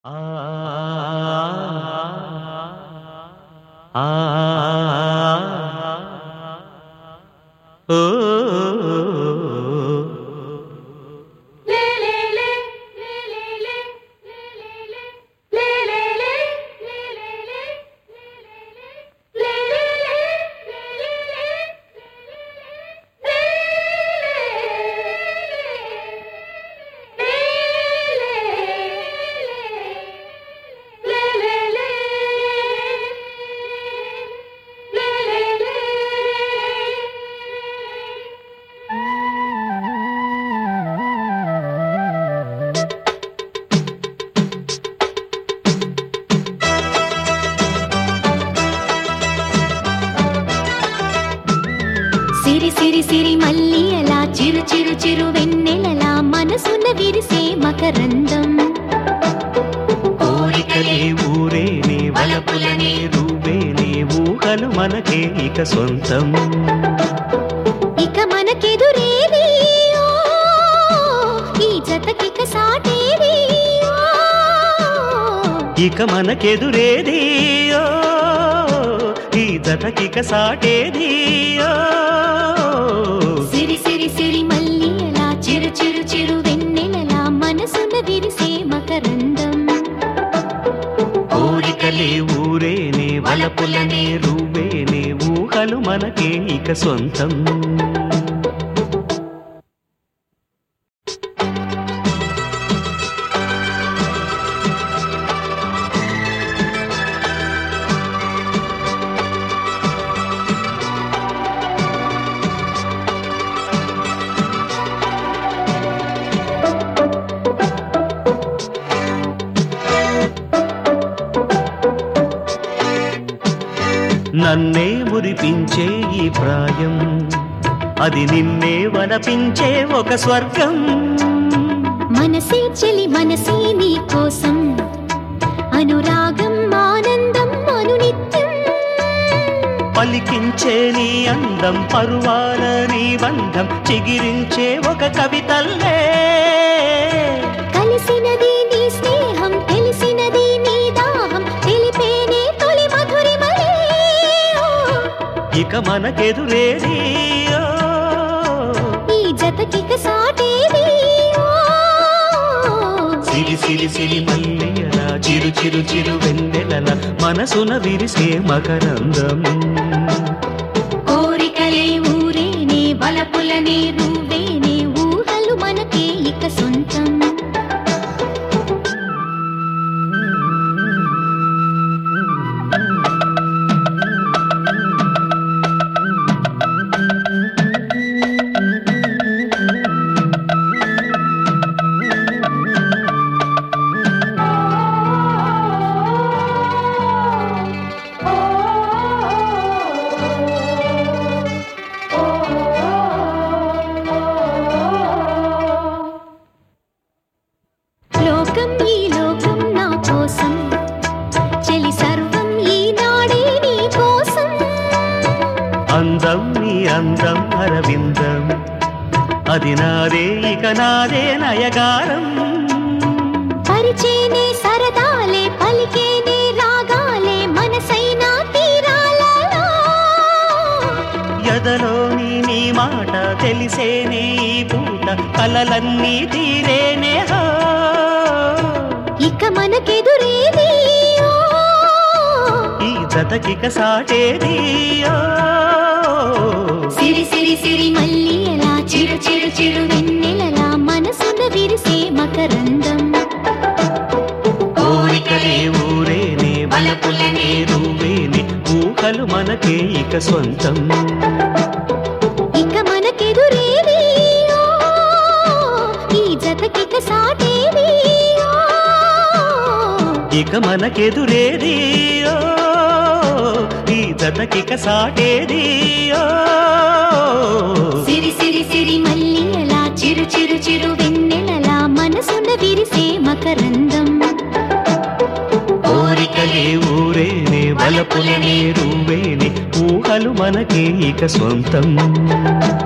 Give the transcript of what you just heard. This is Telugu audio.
ఆ ఆ ఓ సిరి సిరి సిరి మల్లి అలా చిరు చిరు చిరు వెన్నెలలా మనసున విరిసే మకరందం కోరికలే ఊరేనే వలపులనే రూవేనే ఊహలు మనకే ఇక సొంతం ఇక మనకెదురేది ఓ, ఈ జతకిక సాటేది ఓ. ఇక మనకెదురేది ఓ, ఈ జతకిక సాటేది ఓ. సిరి సిరి సిరి మల్లి అలా చిరు చిరు చిరు వెన్నెలలా మనసున విరిసే మకరందం కోరికలే ఊరేనే వలపులనే రూవేనే ఊహలు మనకే ఇక సొంతం నన్నే మురిపించే ఈ ప్రాయం అది నిన్నే వలపించే ఒక స్వర్గం మనసే చెలి మనసే నీ కోసం అనురాగం ఆనందం అనునిత్యం పలికించే నీ అందం పరువాల నీ బంధం చిగిరించే ఒక కవితల్లే కలిసినది నీ స్నేహం తెలిసినది నీ దాహం తెలిపేనే తొలి మధురిమలే ఓ, ఇక మనకెదురేది ఓ. ఈ జతకిక సాటేది ఓ. సిరి సిరి సిరి మల్లెయల చిరు చిరు చిరు వెన్నెలల మనసున విరిసే మకరందం కోరికలే ఊరేనే బలపులనే నువ్వేనే ఊహలు మనకే ఇక సొంతం లోకం ఈ లోకం నా కోసం చెలి సర్వం ఈనాడే నీ కోసం అందం నీ అందం అరవిందం అది నాదే ఇక నాదే నయగారం పరిచేనే సరదాలే పలికేనే రాగాలే మనసైనా తీరాలలో ఎదలోని నీ మాట తెలిసేనే ఈ పూట కలలన్నీ తీరేనే హో. ఇక మనకెదురేది ఓ. ఈ జతకిక సాటేది ఓ. సిరి సిరి సిరి మల్లి ఎలా చిరు చిరు చిరు వెన్నెలలా మనసున విరిసే మకరందం కోరికలే ఊరేనే బలపులనే రూవేనే ఊహలు మనకే ఇక సొంతం ఇక మనకెదురేది ఓ. ఈ జతకిక సాటేది ఓ. ఇక మనకెదురేది ఓ. ఈ జతకిక సాటేది ఓ. సిరి సిరి సిరి మల్లి ఎలా చిరు చిరు చిరు వెన్నెలలా మనసున విరిసే మకరందం కోరికలే ఊరేనే వలపులనే రూవేనే ఊహలు మనకే ఇక సొంతం